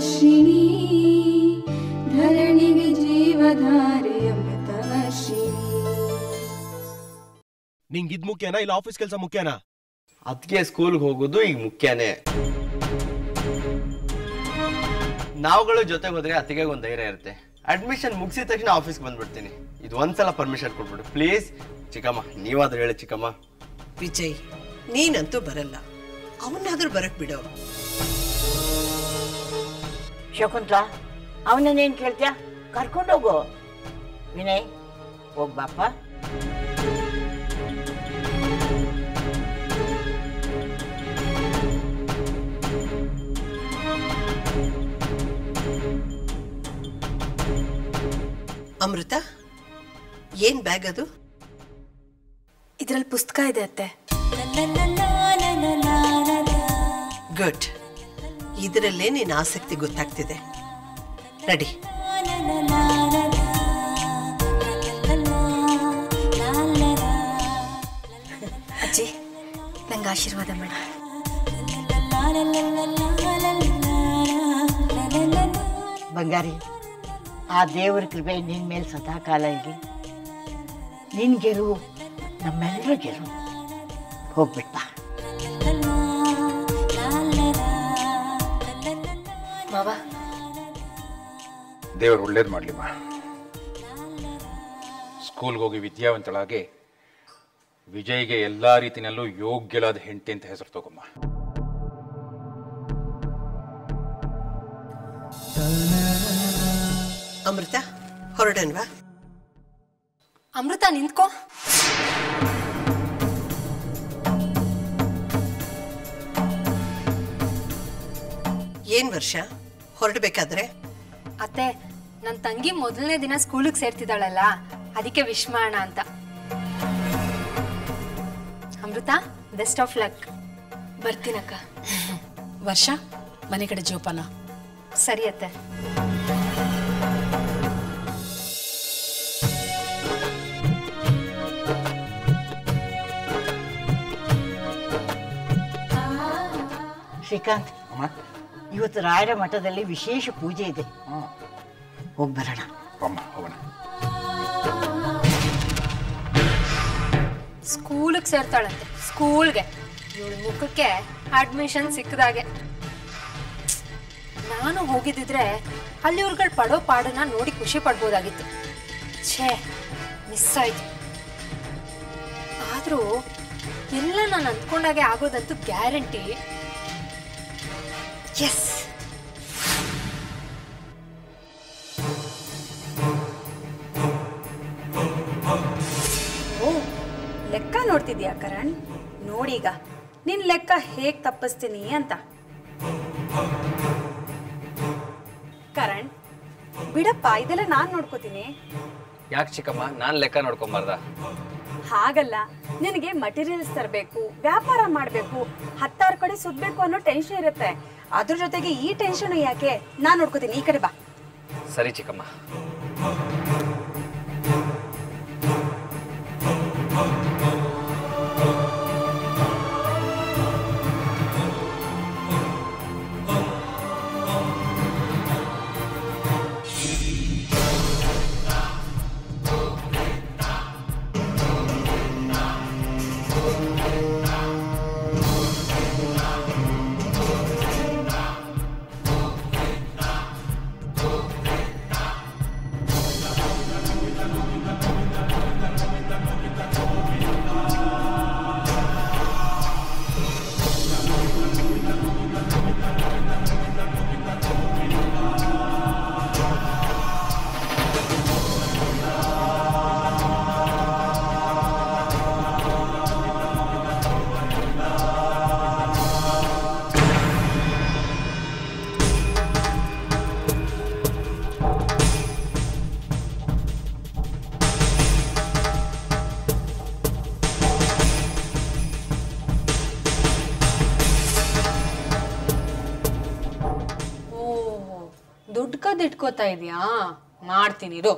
ವರ್ಷಿಣಿ ಧರಣಿಗೆ ಜೀವಧಾರೆ ಅಮೃತ ವರ್ಷಿಣಿ ನಿಂಗ್ ಇದ್ ಮುಖ್ಯನಾ ಇಲ್ಲ ಆಫೀಸ್ ಕೆಲಸ ಮುಖ್ಯನಾ ಅದಕ್ಕೆ ಸ್ಕೂಲ್ಗೆ ಹೋಗೋದು ಈಗ ಮುಖ್ಯನೇ ನಾವುಗಳು ಜೊತೆಗೆ ಹೋದ್ರೆ ಅತ್ತಿಗೆ ಒಂದು ಧೈರ್ಯ ಇರುತ್ತೆ ಅಡ್ಮಿಷನ್ ಮುಗಿಸಿದ ತಕ್ಷಣ ಆಫೀಸ್ಗೆ ಬಂದ್ಬಿಡ್ತೀನಿ ಇದು ಒಂದ್ಸಲ ಪರ್ಮಿಷನ್ ಕೊಟ್ಬಿಡು ಪ್ಲೀಸ್ ಚಿಕ್ಕಮ್ಮ ನೀವಾದ್ರೂ ಹೇಳಿ ಚಿಕ್ಕಮ್ಮ ವಿಜಯ್ ನೀನಂತೂ ಬರಲ್ಲ ಅವನ್ನಾದ್ರೂ ಬರಕ್ ಬಿಡು ಶಕುಂತಲಾ ಅವನನ್ನೇನು ಕೇಳ್ತೀಯ ಕರ್ಕೊಂಡೋಗು ವಿನಯ್ ಹೋಗ್ಬಾಪ ಅಮೃತ ಏನ್ ಬ್ಯಾಗ್ ಅದು ಇದ್ರಲ್ಲಿ ಪುಸ್ತಕ ಇದೆ ಅತ್ತೆ ಗುಡ್ ಇದರಲ್ಲೇ ನಿನ್ನ ಆಸಕ್ತಿ ಗೊತ್ತಾಗ್ತಿದೆ ನಡಿ ಅಜ್ಜಿ ನಂಗೆ ಆಶೀರ್ವಾದ ಮಾಡಿ ಬಂಗಾರಿ ಆ ದೇವರ ಕೃಪೆ ನಿನ್ ಮೇಲೆ ಸದಾ ಕಾಲ ಇರಲಿ ನಿನ್ ಗೆಲುವು ನಮ್ಮೆಲ್ಲರ ಗೆಲುವು ಹೋಗ್ಬಿಟ್ಟ ಮಾವ ದೇವರು ಒಳ್ಳೇದು ಮಾಡಲಿಮ್ಮ ಸ್ಕೂಲ್ಗೆ ಹೋಗಿ ವಿದ್ಯಾವಂತಳಾಗಿ ವಿಜಯ್ಗೆ ಎಲ್ಲ ರೀತಿನಲ್ಲೂ ಯೋಗ್ಯಳಾದ ಹೆಂಡತಿ ಅಂತ ಹೆಸರು ತಗೊಮ್ಮ ಅಮೃತ ಹೊರಡನ್ವಾ ಅಮೃತ ನಿಂತ್ಕೋ ಏನ್ ವರ್ಷ ಹೊರಡ್ಬೇಕಾದ್ರೆ ಅತ್ತೆ ನನ್ನ ತಂಗಿ ಮೊದಲನೇ ದಿನ ಸ್ಕೂಲಿಗೆ ಸೇರ್ತಿದ್ದಾಳಲ್ಲ ಅದಕ್ಕೆ ವಿಶ್ ಮಾಡೋಣ ಅಂತ ಅಮೃತ ಬೆಸ್ಟ್ ಆಫ್ ಲಕ್ ಬರ್ತೀನಕ್ಕ ವರ್ಷ ಮನೆ ಕಡೆ ಜೋಪಾನ ಸರಿ ಅತ್ತೆ ಶ್ರೀಕಾಂತ್ ಅಮ್ಮ ಇವತ್ತು ರಾಯರ ಮಠದಲ್ಲಿ ವಿಶೇಷ ಪೂಜೆ ಇದೆ ಹೋಗ್ಬರೋಣ ಅಮ್ಮ ಹೋಗೋಣ ಸ್ಕೂಲಿಗೆ ಸೇರ್ತಾಳಂತೆ ಸ್ಕೂಲ್ಗೆ ಇವಳ ಮುಖಕ್ಕೆ ಅಡ್ಮಿಷನ್ ಸಿಕ್ಕದಾಗೆ ನಾನು ಹೋಗಿದ್ದಿದ್ರೆ ಅಲ್ಲಿ ಇವ್ರುಗಳು ಪಡೋ ಪಾಡನ್ನ ನೋಡಿ ಖುಷಿ ಪಡ್ಬೋದಾಗಿತ್ತು ಛೇ ಮಿಸ್ ಆಯ್ತು ಆದ್ರೂ ಎಲ್ಲ ನಾನು ಅಂದ್ಕೊಂಡಾಗೆ ಆಗೋದಂತೂ ಗ್ಯಾರಂಟಿ ಎಸ್ ಓ ಲೆಕ್ಕ ನೋಡ್ತಿದ್ಯಾ ಕರಣ್ ನೋಡೀಗ ನಿನ್ ಲೆಕ್ಕ ಹೇಗ್ ತಪ್ಪಿಸ್ತೀನಿ ಅಂತ ಕರಣ್ ಬಿಡಪ್ಪ ಇದೆಲ್ಲ ನಾನ್ ನೋಡ್ಕೋತೀನಿ ಯಾಕೆ ಚಿಕ್ಕಮ್ಮ ನಾನು ಲೆಕ್ಕ ನೋಡ್ಕೊಂಬಾರ್ದ ಹಾಗಲ್ಲ ನಿನಗೆ ಮಟೀರಿಯಲ್ಸ್ ತರಬೇಕು ವ್ಯಾಪಾರ ಮಾಡಬೇಕು ಹತ್ತಾರು ಕಡೆ ಸುತ್ತಬೇಕು ಅನ್ನೋ ಟೆನ್ಷನ್ ಇರುತ್ತೆ ಅದ್ರ ಜೊತೆಗೆ ಈ ಟೆನ್ಷನ್ ಯಾಕೆ ನಾನ್ ನೋಡ್ಕೋತೀನಿ ಈ ಕಡೆ ಬಾ ಸರಿ ಚಿಕ್ಕಮ್ಮ ಓ ದುಡ್ಡು ಕದ್ದು ಇಟ್ಕೋತಾ ಇದೀಯಾ ಮಾಡ್ತೀನಿ ಇರು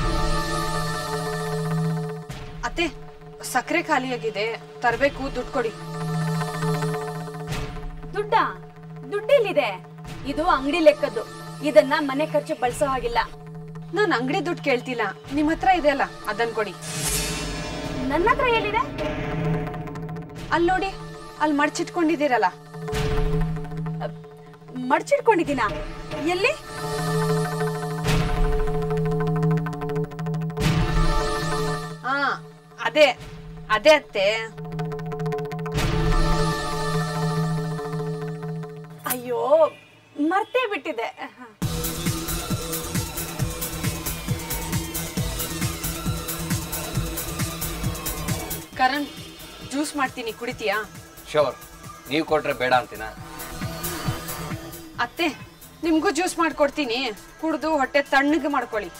ಅತ್ತೆ ಸಕ್ಕರೆ ಖಾಲಿಯಾಗಿದೆ ತರಬೇಕು ದುಡ್ಡು ಕೊಡಿ ದುಡ್ಡ ದುಡ್ಡೆಲ್ಲಿದೆ ಇದು ಅಂಗಡಿ ಲೆಕ್ಕದ್ದು ಇದನ್ನ ಮನೆ ಖರ್ಚು ಬಳಸೋ ಹಾಗಿಲ್ಲ ನಾನು ಅಂಗಡಿ ದುಡ್ಡು ಕೇಳ್ತಿಲ್ಲ ನಿಮ್ಮ ಹತ್ರ ಇದೆ ಅಲ್ಲ ಅದನ್ ಕೊಡಿ ನನ್ನ ಹತ್ರ ಏನಿದೆ ಅಲ್ಲಿ ನೋಡಿ ಅಲ್ಲಿ ಮಡ್ಚಿಟ್ಕೊಂಡಿದ್ದೀರಲ್ಲ ಮಡ್ಚಿಟ್ಕೊಂಡಿದ್ದೀನ ಎಲ್ಲಿ ಹಾ ಅದೇ ಅದೇ ಅತ್ತೆ ಅಯ್ಯೋ ಮರ್ತೇ ಬಿಟ್ಟಿದೆ ಕರಣ್ ಜ್ಯೂಸ್ ಮಾಡ್ತೀನಿ ಕುಡಿತೀಯಾ ಶೋರ್ ನೀವು ಕೊಟ್ರೆ ಬೇಡ ಅಂತೀನ ಅತ್ತೆ ನಿಮ್ಗೂ ಜ್ಯೂಸ್ ಮಾಡ್ಕೊಡ್ತೀನಿ ಕುಡ್ದು ಹೊಟ್ಟೆ ತಣ್ಣಗೆ ಮಾಡ್ಕೊಳ್ಳಿ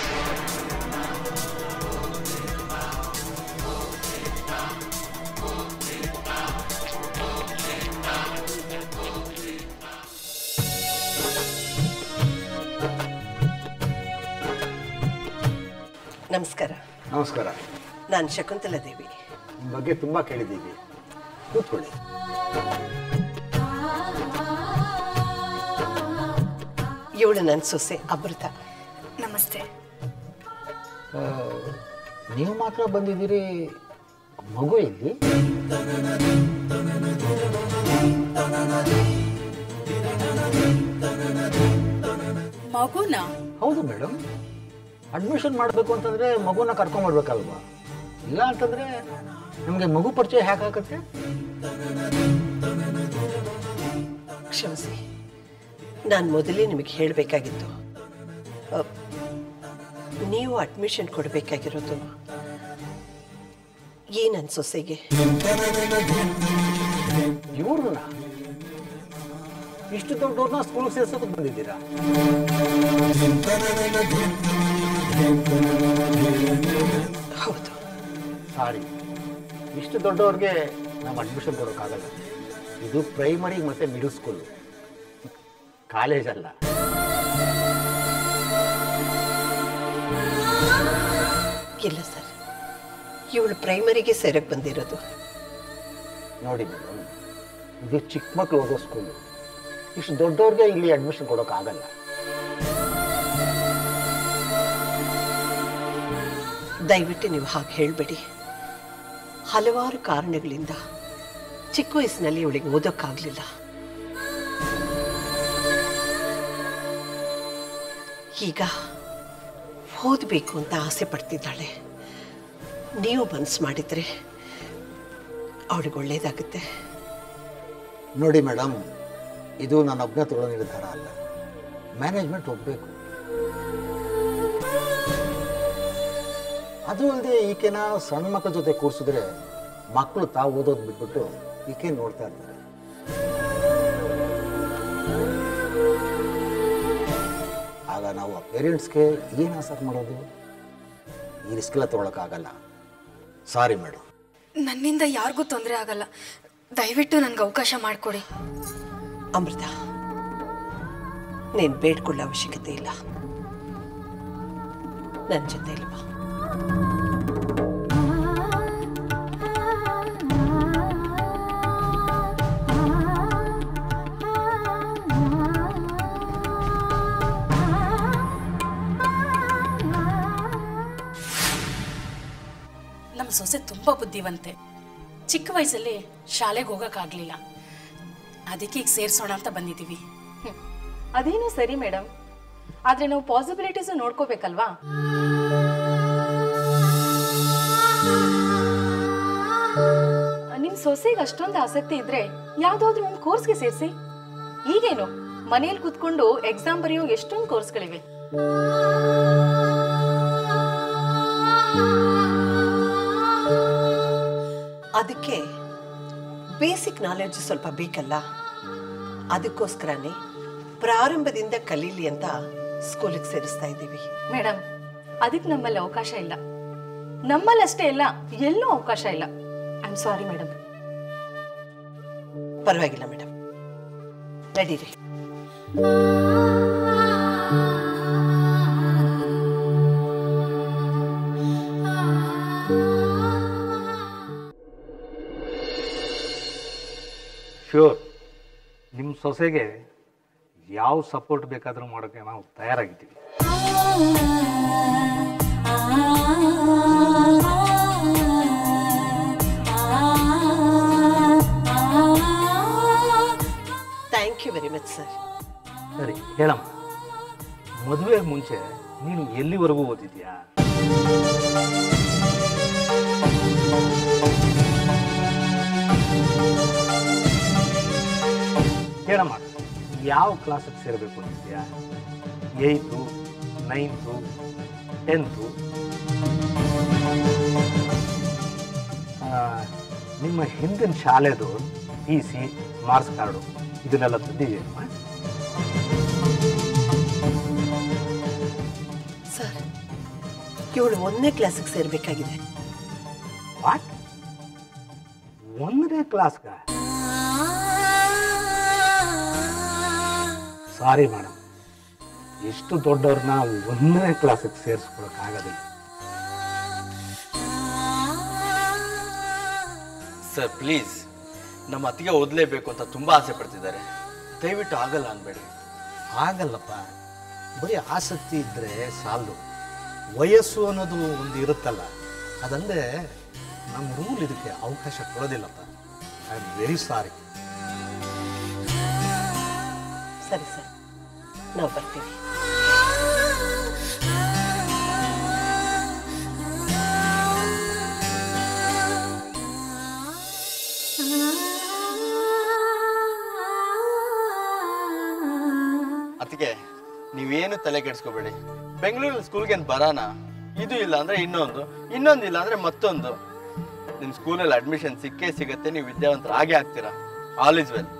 ನಮಸ್ಕಾರ ನಮಸ್ಕಾರ ನಾನು ಶಕುಂತಲಾ ದೇವಿ ನಿಮ್ಮ ಬಗ್ಗೆ ತುಂಬ ಕೇಳಿದ್ದೀವಿ ಕೂತ್ಕೊಳ್ಳಿ ಇವಳು ನನ್ನ ಸೊಸೆ ಅಮೃತ ನಮಸ್ತೆ ಆ, ನೀವು ಮಾತ್ರ ಬಂದಿದ್ದೀರಿ ಮಗು ಎಲ್ಲಿ ಮಗುನ ಹೌದು ಮೇಡಮ್ ಅಡ್ಮಿಷನ್ ಮಾಡಬೇಕು ಅಂತಂದರೆ ಮಗುನ ಕರ್ಕೊಂಬರ್ಬೇಕಲ್ವಾ ಇಲ್ಲ ಅಂತಂದರೆ ನಮಗೆ ಮಗು ಪರಿಚಯ ಹೇಗಾಗತ್ತೆ ಕ್ಷಮಿಸಿ ನಾನು ಮೊದಲೇ ನಿಮಗೆ ಹೇಳಬೇಕಾಗಿತ್ತು ನೀವು ಅಡ್ಮಿಷನ್ ಕೊಡಬೇಕಾಗಿರೋದು ಈ ನನ್ನ ಸೊಸೆಗೆ ಇವ್ರನ್ನ ಇಷ್ಟು ದೊಡ್ಡವ್ರನ್ನ ಸ್ಕೂಲ್ಗೆ ಸೇರ್ಸೋಕೆ ಬಂದಿದ್ದೀರಾ ಹೌದು ಸಾರಿ ಇಷ್ಟು ದೊಡ್ಡವ್ರಿಗೆ ನಾವು ಅಡ್ಮಿಷನ್ ಕೊಡೋಕ್ಕಾಗಲ್ಲ ಇದು ಪ್ರೈಮರಿ ಮತ್ತು ಮಿಡಲ್ ಸ್ಕೂಲು ಕಾಲೇಜ್ ಅಲ್ಲ ಇಲ್ಲ ಸರ್ ಇವಳು ಪ್ರೈಮರಿಗೆ ಸೇರಕ್ಕೆ ಬಂದಿರೋದು ನೋಡಿ ಮೇಡಮ್ ಇದು ಚಿಕ್ಕ ಮಕ್ಕಳು ಓದೋ ಸ್ಕೂಲು ಇಷ್ಟು ದೊಡ್ಡವ್ರಿಗೆ ಇಲ್ಲಿ ಅಡ್ಮಿಷನ್ ಕೊಡೋಕ್ಕಾಗಲ್ಲ ದಯವಿಟ್ಟು ನೀವು ಹಾಗೆ ಹೇಳಬೇಡಿ ಹಲವಾರು ಕಾರಣಗಳಿಂದ ಚಿಕ್ಕ ವಯಸ್ಸಿನಲ್ಲಿ ಇವಳಿಗೆ ಓದೋಕ್ಕಾಗಲಿಲ್ಲ ಈಗ ಓದಬೇಕು ಅಂತ ಆಸೆ ಪಡ್ತಿದ್ದಾಳೆ ನೀವು ಮನಸ್ಸು ಮಾಡಿದರೆ ಅವಳಿಗೆ ಒಳ್ಳೇದಾಗುತ್ತೆ ನೋಡಿ ಮೇಡಮ್ ಇದು ನನ್ನ ಒಬ್ಬನೇ ತಗೊಳ್ಳೋ ನಿರ್ಧಾರ ಅಲ್ಲ ಮ್ಯಾನೇಜ್ಮೆಂಟ್ ಒಪ್ಪಬೇಕು ಅದು ಅಲ್ಲದೆ ಈಕೆನ ಸಣ್ಣ ಮಕ್ಕಳ ಜೊತೆ ಕೂರಿಸಿದ್ರೆ ಮಕ್ಕಳು ತಾವು ಓದೋದು ಬಿಟ್ಬಿಟ್ಟು ಈಕೆ ನೋಡ್ತಾ ಇರ್ತಾರೆ ಆಗ ನಾವು ಆ ಪೇರೆಂಟ್ಸ್ಗೆ ಏನು ಆಸರ್ ಮಾಡೋದು ಈ ರಿಸ್ಕೆಲ್ಲ ತೊಗೊಳಕ್ಕಾಗಲ್ಲ ಸಾರಿ ಮೇಡಮ್ ನನ್ನಿಂದ ಯಾರಿಗೂ ತೊಂದರೆ ಆಗಲ್ಲ ದಯವಿಟ್ಟು ನನಗೆ ಅವಕಾಶ ಮಾಡಿಕೊಡಿ ಅಮೃತ ನೀನು ಬೇಡ್ಕೊಳ್ಳೋ ಅವಶ್ಯಕತೆ ಇಲ್ಲ ನನ್ನ ಜೊತೆ ಇಲ್ವಾ ನಮ್ಮ ಸೊಸೆ ತುಂಬ ಬುದ್ಧಿವಂತೆ ಚಿಕ್ಕ ವಯಸ್ಸಲ್ಲಿ ಶಾಲೆಗೆ ಹೋಗೋಕ್ಕಾಗಲಿಲ್ಲ ಅದಕ್ಕೆ ಈಗ ಸೇರಿಸೋಣ ಅಂತ ಬಂದಿದ್ದೀವಿ ಅದೇನೋ ಸರಿ ಮೇಡಮ್ ಆದ್ರೆ ನಾವು ಪಾಸಿಬಿಲಿಟೀಸ್ ನೋಡ್ಕೋಬೇಕಲ್ವಾ ನಿಮ್ ಸೊಸೆಗೆ ಅಷ್ಟೊಂದು ಆಸಕ್ತಿ ಇದ್ರೆ ಯಾವ್ದಾದ್ರು ಒಂದು ಕೋರ್ಸ್ಗೆ ಸೇರಿಸಿ ಈಗೇನು ಮನೇಲಿ ಕುತ್ಕೊಂಡು ಎಕ್ಸಾಮ್ ಬರೆಯೋ ಎಷ್ಟೊಂದು ಕೋರ್ಸ್ಗಳಿವೆ ಅದಕ್ಕೆ ಬೇಸಿಕ್ ನಾಲೆಡ್ಜ್ ಸ್ವಲ್ಪ ಬೇಕಲ್ಲ ಅದಕ್ಕೋಸ್ಕರನೇ ಪ್ರಾರಂಭದಿಂದ ಕಲೀಲಿ ಅಂತ ಸ್ಕೂಲಿಗೆ ಸೇರಿಸ್ತಾ ಇದ್ದೀವಿ ಮೇಡಮ್ ಅದಕ್ಕೆ ನಮ್ಮಲ್ಲಿ ಅವಕಾಶ ಇಲ್ಲ ನಮ್ಮಲ್ಲಿ ಅಷ್ಟೇ ಇಲ್ಲ ಎಲ್ಲೂ ಅವಕಾಶ ಇಲ್ಲ ಐ ಆಮ್ ಸಾರಿ ಮೇಡಮ್ ಪರವಾಗಿಲ್ಲ ಮೇಡಮ್ ನಡೀರಿ ಶ್ಯೂರ್ ನಿಮ್ಮ ಸೊಸೆಗೆ ಯಾವ ಸಪೋರ್ಟ್ ಬೇಕಾದರೂ ಮಾಡೋಕ್ಕೆ ನಾವು ತಯಾರಾಗಿದ್ದೀವಿ thank you very much sir ಸರಿ ಹೇಳಮ್ಮ ಮದುವೆಗೆ ಮುಂಚೆ ನೀನು ಎಲ್ಲಿವರೆಗೂ ಓದಿದ್ಯಾ ಹೇಳಮ್ಮ ಯಾವ ಕ್ಲಾಸಿಗೆ ಸೇರಬೇಕು ಅಂತಿದ್ಯಾ ಏಯ್ತು ನೈನ್ತು ಟೆಂತು ನಿಮ್ಮ ಹಿಂದಿನ ಶಾಲೆದು ಟಿ ಸಿ ಮಾರ್ಕ್ಸ್ ಕಾರ್ಡು ಇದನ್ನೆಲ್ಲ ತಂದಿದೆಯಮ್ಮ ಸರ್ ಇವಳು ಒಂದನೇ ಕ್ಲಾಸಿಗೆ ಸೇರ್ಬೇಕಾಗಿದೆ ವಾಟ್ ಒಂದನೇ ಕ್ಲಾಸ್ಗ ಸಾರಿ ಮೇಡಮ್ ಎಷ್ಟು ದೊಡ್ಡವ್ರನ್ನ ಒಂದನೇ ಕ್ಲಾಸಿಗೆ ಸೇರಿಸ್ಕೊಳಕ್ಕಾಗೋದಿಲ್ಲ ಸರ್ ಪ್ಲೀಸ್ ನಮ್ಮ ಅತ್ತಿಗೆ ಓದಲೇಬೇಕು ಅಂತ ತುಂಬಾ ಆಸೆ ಪಡ್ತಿದ್ದಾರೆ ದಯವಿಟ್ಟು ಆಗಲ್ಲ ಅನ್ಬೇಡಿ ಆಗಲ್ಲಪ್ಪ ಬರೀ ಆಸಕ್ತಿ ಇದ್ದರೆ ಸಾಲದು ವಯಸ್ಸು ಅನ್ನೋದು ಒಂದು ಇರುತ್ತಲ್ಲ ಅದಂದರೆ ನಮ್ಮ ರೂಲ್ ಇದಕ್ಕೆ ಅವಕಾಶ ಕೊಡೋದಿಲ್ಲಪ್ಪ ಐ ಆಮ್ ವೆರಿ ಸಾರಿ ಸರಿ ಸರ್ ನಾವು ಬರ್ತೀವಿ ಅದಕ್ಕೆ ನೀವೇನು ತಲೆ ಕೆಡಿಸ್ಕೋಬೇಡಿ ಬೆಂಗಳೂರಲ್ಲಿ ಸ್ಕೂಲ್ಗೆ ಏನು ಬರಾನ ಇದು ಇಲ್ಲ ಅಂದ್ರೆ ಇನ್ನೊಂದು ಇನ್ನೊಂದು ಇಲ್ಲ ಅಂದ್ರೆ ಮತ್ತೊಂದು ನಿಮ್ ಸ್ಕೂಲಲ್ಲಿ ಅಡ್ಮಿಷನ್ ಸಿಕ್ಕೇ ಸಿಗತ್ತೆ ನೀವು ವಿದ್ಯಾವಂತರು ಹಾಗೆ ಆಗ್ತೀರಾ ಆಲ್ ಇಸ್ ವೆಲ್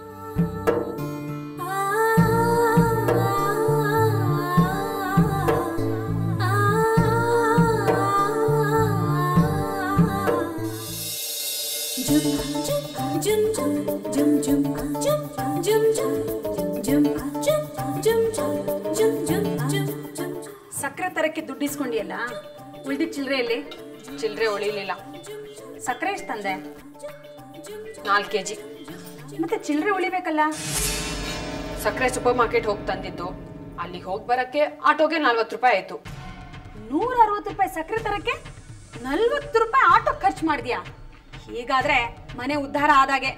ಸಕ್ಕರೆ ತರಕ್ಕೆ ದುಡ್ಡು ಇಸ್ಕೊಂಡಿಯಲ್ಲ ಉಳ್ದಿದ್ ಚಿಲ್ಲರೆ ಎಲ್ಲಿ ಚಿಲ್ಲರೆ ಉಳಿಲಿಲ್ಲ ಸಕ್ಕರೆ ಎಷ್ಟು ತಂದೆ ನಾಲ್ಕು ಕೆ ಜಿ ಮತ್ತೆ ಚಿಲ್ಲರೆ ಉಳಿಬೇಕಲ್ಲ ಸಕ್ಕರೆ ಸೂಪರ್ ಮಾರ್ಕೆಟ್ ಹೋಗಿ ತಂದಿದ್ದು ಅಲ್ಲಿಗೆ ಹೋಗಿ ಬರಕ್ಕೆ ಆಟೋಗೆ ನಲ್ವತ್ತು ರೂಪಾಯಿ ಆಯ್ತು ನೂರ ಅರವತ್ತು ರೂಪಾಯಿ ಸಕ್ಕರೆ ತರಕ್ಕೆ ನಲ್ವತ್ತು ರೂಪಾಯಿ ಆಟೋ ಖರ್ಚು ಮಾಡಿದ್ಯಾ ಹೀಗಾದ್ರೆ ಮನೆ ಉದ್ಧಾರ ಆದಾಗೆ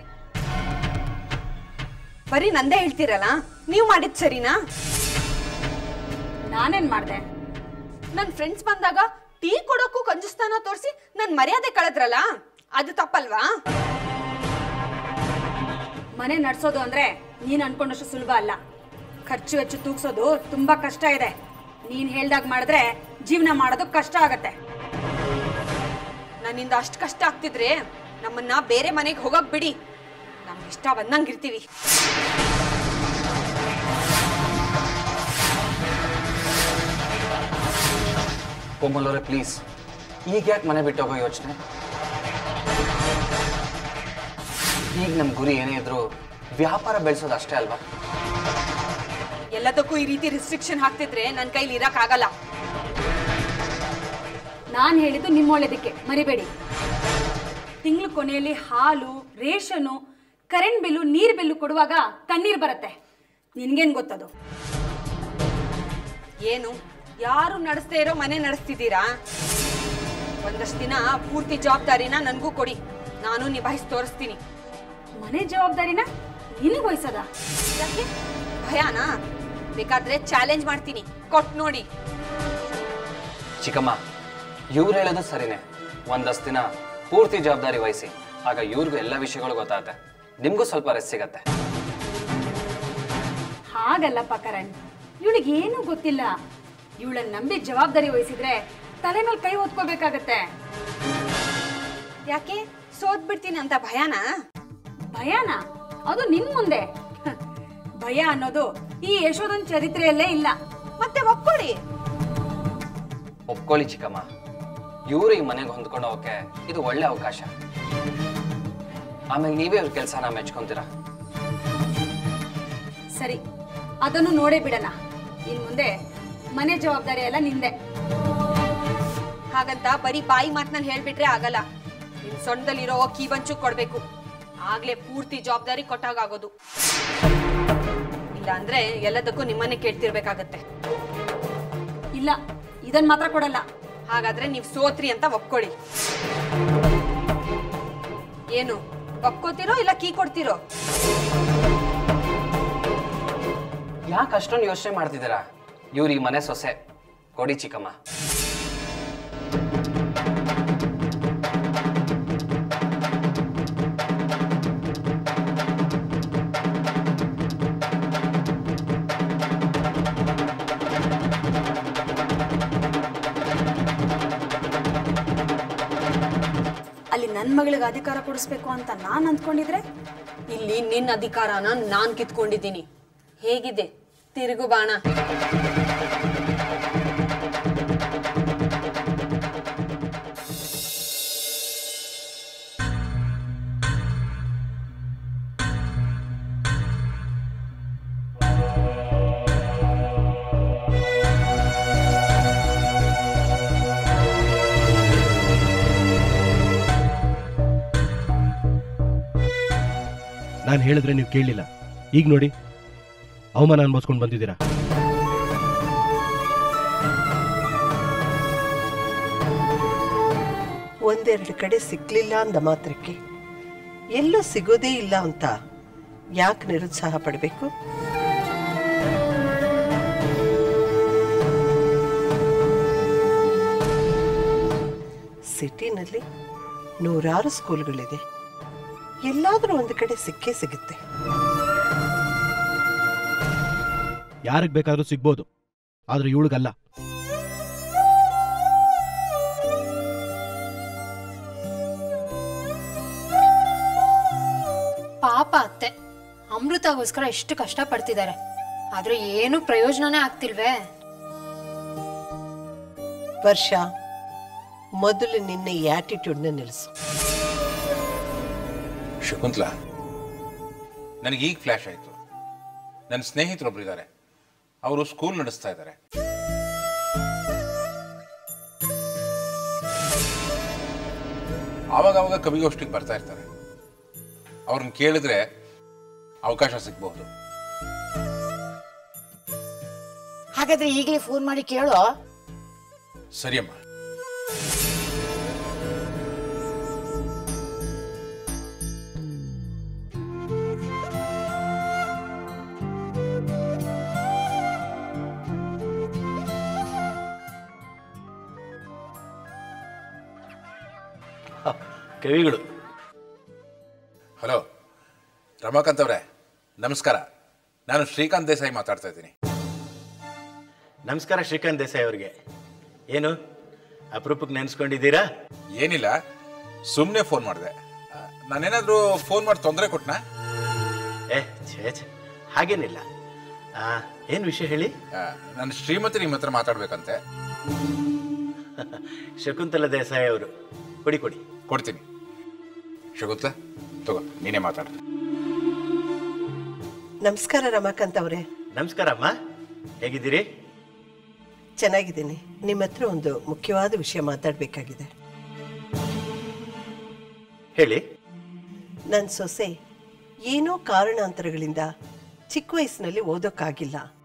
ಬರೀ ನಂದೇ ಹೇಳ್ತೀರಲ್ಲ ನೀವು ಮಾಡಿದ್ ಸರಿನಾ ನಾನೇನ್ ಮಾಡ್ದೆ ನನ್ ಫ್ರೆಂಡ್ಸ್ ಬಂದಾಗ ಟೀ ಕೊಡೋಕ್ಕೂ ಕಂಜುಸ್ತಾನ ತೋರಿಸಿ ನನ್ ಮರ್ಯಾದೆ ಕಳೆದ್ರಲ್ಲ ಅದು ತಪ್ಪಲ್ವಾ ಮನೆ ನಡ್ಸೋದು ಅಂದ್ರೆ ನೀನ್ ಅನ್ಕೊಂಡಷ್ಟು ಸುಲಭ ಅಲ್ಲ ಖರ್ಚು ವೆಚ್ಚ ತೂಗ್ಸೋದು ತುಂಬಾ ಕಷ್ಟ ಇದೆ ನೀನ್ ಹೇಳ್ದಾಗ ಮಾಡಿದ್ರೆ ಜೀವನ ಮಾಡೋದು ಕಷ್ಟ ಆಗತ್ತೆ ನನ್ನಿಂದ ಅಷ್ಟು ಕಷ್ಟ ಆಗ್ತಿದ್ರೆ ನಮ್ಮನ್ನ ಬೇರೆ ಮನೆಗೆ ಹೋಗಕ್ ಬಿಡಿ ನಮ್ಗೆ ಇಷ್ಟ ಬಂದಂಗಿರ್ತೀವಿ ಕೋಮಲ್ ಅವರೇ ಪ್ಲೀಸ್ ಈಗ ಯಾಕೆ ಮನೆ ಬಿಟ್ಟು ಹೋಗೋ ಯೋಚನೆ ಈಗ ನಮ್ಮ ಗುರಿ ಏನೇ ಇದ್ರು ವ್ಯಾಪಾರ ಬೆಳೆಸೋದು ಅಷ್ಟೇ ಅಲ್ವಾ ಎಲ್ಲದಕ್ಕೂ ಈ ರೀತಿ ರಿಸ್ಟ್ರಿಕ್ಷನ್ ಹಾಕ್ತಿದ್ರೆ ನನ್ನ ಕೈಲಿ ಇರಕ್ ಆಗಲ್ಲ ನಾನ್ ಹೇಳಿದ್ದು ನಿಮ್ಮ ಒಳ್ಳೇದಕ್ಕೆ ಮರಿಬೇಡಿ ತಿಂಗಳ ಕೊನೆಯಲ್ಲಿ ಹಾಲು ರೇಷನು ಕರೆಂಟ್ ಬಿಲ್ಲು ನೀರ್ ಬಿಲ್ಲು ಕೊಡುವಾಗ ಕಣ್ಣೀರ್ ಬರುತ್ತೆ ನಿನ್ಗೇನ್ ಗೊತ್ತದು ಏನು ಯಾರು ನಡೆಸ್ದೇ ಇರೋ ಮನೆ ನಡೆಸ್ತಿದ್ದೀರಾ ಒಂದಷ್ಟು ದಿನ ಪೂರ್ತಿ ಜವಾಬ್ದಾರಿನ ನನ್ಗೂ ಕೊಡಿ ನಾನು ನಿಭಾಯಿಸಿ ತೋರಿಸ್ತೀನಿ ಮನೆ ಜವಾಬ್ದಾರಿನ ನಿನಗ್ ವಹಿಸದ ಯಾಕೆ ಭಯನಾ ಬೇಕಾದ್ರೆ ಚಾಲೆಂಜ್ ಮಾಡ್ತೀನಿ ಕೊಟ್ ನೋಡಿ ಚಿಕ್ಕಮ್ಮ ಇವ್ರು ಹೇಳೋದು ಸರಿನೇ ಒಂದಷ್ಟು ದಿನ ಪೂರ್ತಿ ಜವಾಬ್ದಾರಿ ವಹಿಸಿ ಆಗ ಇವ್ರಿಗೂ ಎಲ್ಲ ವಿಷಯಗಳು ಗೊತ್ತಾಗುತ್ತೆ ನಿಮ್ಗೂ ಸ್ವಲ್ಪ ರೆಸ್ಟ್ ಸಿಗತ್ತೆ ಹಾಗಲ್ಲಪ್ಪ ಕರಣ್ ಇವಳಿಗೆ ಏನೂ ಗೊತ್ತಿಲ್ಲ ಇವಳನ್ನ ನಂಬಿ ಜವಾಬ್ದಾರಿ ವಹಿಸಿದ್ರೆ ತಲೆ ಮೇಲೆ ಕೈ ಹೊತ್ಕೋಬೇಕಾಗತ್ತೆ ಯಾಕೆ ಸೋತ್ ಬಿಡ್ತೀನಿ ಅಂತ ಭಯನಾ ಭಯನ ಅದು ನಿನ್ ಮುಂದೆ ಹ, ಭಯ ಅನ್ನೋದು ಈ ಯಶೋದನ್ ಚರಿತ್ರೆಯಲ್ಲೇ ಇಲ್ಲ ಮತ್ತೆ ಒಪ್ಕೊಳ್ಳಿ ಒಪ್ಕೊಳ್ಳಿ ಚಿಕ್ಕಮ್ಮ ಇವ್ರು ಈ ಮನೆಗೆ ಹೊಂದ್ಕೊಂಡು ಹೋಗಕ್ಕೆ ಇದು ಒಳ್ಳೆ ಅವಕಾಶ ಆಮೇಲೆ ನೀವೇ ಇವ್ರ ಕೆಲಸನ ಮೆಚ್ಕೊಂತೀರಾ ಸರಿ ಅದನ್ನು ನೋಡೇ ಬಿಡಣ ಇನ್ ಮುಂದೆ ಮನೆ ಜವಾಬ್ದಾರಿ ಎಲ್ಲ ನಿಂದೆ ಹಾಗಂತ ಬರೀ ಬಾಯಿ ಮಾತನ್ನ ಹೇಳ್ಬಿಟ್ರೆ ಆಗಲ್ಲ ನಿನ್ ಸೊಂಟದಲ್ಲಿರೋ ಕೀ ಬಂಚು ಕೊಡ್ಬೇಕು ಆಗ್ಲೇ ಪೂರ್ತಿ ಜವಾಬ್ದಾರಿ ಕೊಟ್ಟಾಗೋದು ಇಲ್ಲ ಅಂದ್ರೆ ಎಲ್ಲದಕ್ಕೂ ನಿಮ್ಮನ್ನೇ ಕೇಳ್ತಿರ್ಬೇಕಾಗತ್ತೆ ಇಲ್ಲ ಇದನ್ ಮಾತ್ರ ಕೊಡಲ್ಲ ಹಾಗಾದ್ರೆ ನೀವು ಸೋತ್ರಿ ಅಂತ ಒಪ್ಕೊಳ್ಳಿ ಏನು ಒಪ್ಕೋತಿರೋ ಇಲ್ಲ ಕೀ ಕೊಡ್ತಿರೋ ಯಾಕೆ ಅಷ್ಟೊಂದು ಯೋಚನೆ ಮಾಡ್ತಿದ್ದೀರಾ ಇವ್ರು ಈ ಮನೆ ಸೊಸೆ ಕೊಡಿ ಚಿಕ್ಕಮ್ಮ ಅಲ್ಲಿ ನನ್ನ ಮಗಳಿಗೆ ಅಧಿಕಾರ ಕೊಡಿಸ್ಬೇಕು ಅಂತ ನಾನು ಅಂದ್ಕೊಂಡಿದ್ರೆ ಇಲ್ಲಿ ನಿನ್ನ ಅಧಿಕಾರನ ನಾನ್ ಕಿತ್ಕೊಂಡಿದ್ದೀನಿ ಹೇಗಿದೆ ತಿರುಗು ಬಾಣ ನಾನು ಹೇಳಿದ್ರೆ ನೀವು ಕೇಳಲಿಲ್ಲ ಈಗ ನೋಡಿ ಅವಮಾನ ಅನ್ಭವಿಸ್ಕೊಂಡು ಬಂದಿದ್ದೀರಾ ಒಂದೆರಡು ಕಡೆ ಸಿಕ್ಲಿಲ್ಲ ಅಂದ ಮಾತ್ರಕ್ಕೆ ಎಲ್ಲೂ ಸಿಗೋದೇ ಇಲ್ಲ ಅಂತ ಯಾಕೆ ನಿರುತ್ಸಾಹ ಪಡಬೇಕು ಸಿಟಿನಲ್ಲಿ ನೂರಾರು ಸ್ಕೂಲ್ಗಳಿದೆ ಎಲ್ಲಾದರೂ ಒಂದು ಕಡೆ ಸಿಕ್ಕೇ ಸಿಗುತ್ತೆ ಯಾರಿಗೆ ಬೇಕಾದ್ರೂ ಸಿಗ್ಬೋದು ಆದ್ರೆ ಇವಳಿಗಲ್ಲ ಪಾಪ ಅತ್ತೆ ಅಮೃತಗೋಸ್ಕರ ಎಷ್ಟು ಕಷ್ಟ ಪಡ್ತಿದ್ದಾರೆ ಆದ್ರೆ ಏನು ಪ್ರಯೋಜನನೇ ಆಗ್ತಿಲ್ವೇ ವರ್ಷ ಮೊದಲು ನಿನ್ನ ಈ ಆಟಿಟ್ಯೂಡ್ನ ನಿಲ್ಲಿಸು ಶಕುಂತ್ಲಾ ನನಗೆ ಈಗ ಫ್ಲ್ಯಾಶ್ ಆಯಿತು ನನ್ನ ಸ್ನೇಹಿತರೊಬ್ರು ಇದ್ದಾರೆ ಅವರು ಸ್ಕೂಲ್ ನಡೆಸ್ತಾ ಇದ್ದಾರೆ ಆವಾಗ ಆವಾಗ ಕವಿಗೋಷ್ಠಿಗೆ ಬರ್ತಾ ಇರ್ತಾರೆ ಅವ್ರನ್ನ ಕೇಳಿದ್ರೆ ಅವಕಾಶ ಸಿಗ್ಬಹುದು ಹಾಗಾದ್ರೆ ಈಗಲೇ ಫೋನ್ ಮಾಡಿ ಕೇಳೋ ಸರಿಯಮ್ಮ ಕವಿಗಳು ಹಲೋ ರಮಾಕಾಂತ್ ಅವರೇ ನಮಸ್ಕಾರ ನಾನು ಶ್ರೀಕಾಂತ್ ದೇಸಾಯಿ ಮಾತಾಡ್ತಾ ಇದ್ದೀನಿ ನಮಸ್ಕಾರ ಶ್ರೀಕಾಂತ್ ದೇಸಾಯಿ ಅವ್ರಿಗೆ ಏನು ಅಪರೂಪಕ್ಕೆ ನೆನೆಸ್ಕೊಂಡಿದ್ದೀರಾ ಏನಿಲ್ಲ ಸುಮ್ಮನೆ ಫೋನ್ ಮಾಡಿದೆ ನಾನೇನಾದರೂ ಫೋನ್ ಮಾಡಿ ತೊಂದರೆ ಕೊಟ್ನಾ ಏ ಛೇ ಛೇ ಹಾಗೇನಿಲ್ಲ ಏನು ವಿಷಯ ಹೇಳಿ ನನ್ನ ಶ್ರೀಮತಿ ನಿಮ್ಮ ಹತ್ರ ಮಾತಾಡ್ಬೇಕಂತೆ ಶಕುಂತಲ ದೇಸಾಯಿ ಅವರು ಕೊಡಿ ಕೊಡಿ ಕೊಡ್ತೀನಿ ಶಗುತ್ಲ ತಗೋ ನೀನೇ ಮಾತಾಡು ನಮಸ್ಕಾರ ರಮಾಕಾಂತ್ ಅವರೇ ನಮಸ್ಕಾರ ಅಮ್ಮ ಹೇಗಿದ್ದೀರಿ ಚೆನ್ನಾಗಿದ್ದೀನಿ ನಿಮ್ಮ ಹತ್ರ ಒಂದು ಮುಖ್ಯವಾದ ವಿಷಯ ಮಾತಾಡಬೇಕಾಗಿದೆ ಹೇಳಿ ನನ್ನ ಸೊಸೆ ಏನೋ ಕಾರಣಾಂತರಗಳಿಂದ ಚಿಕ್ಕ ವಯಸ್ಸಿನಲ್ಲಿ ಓದೋಕ್ಕಾಗಿಲ್ಲ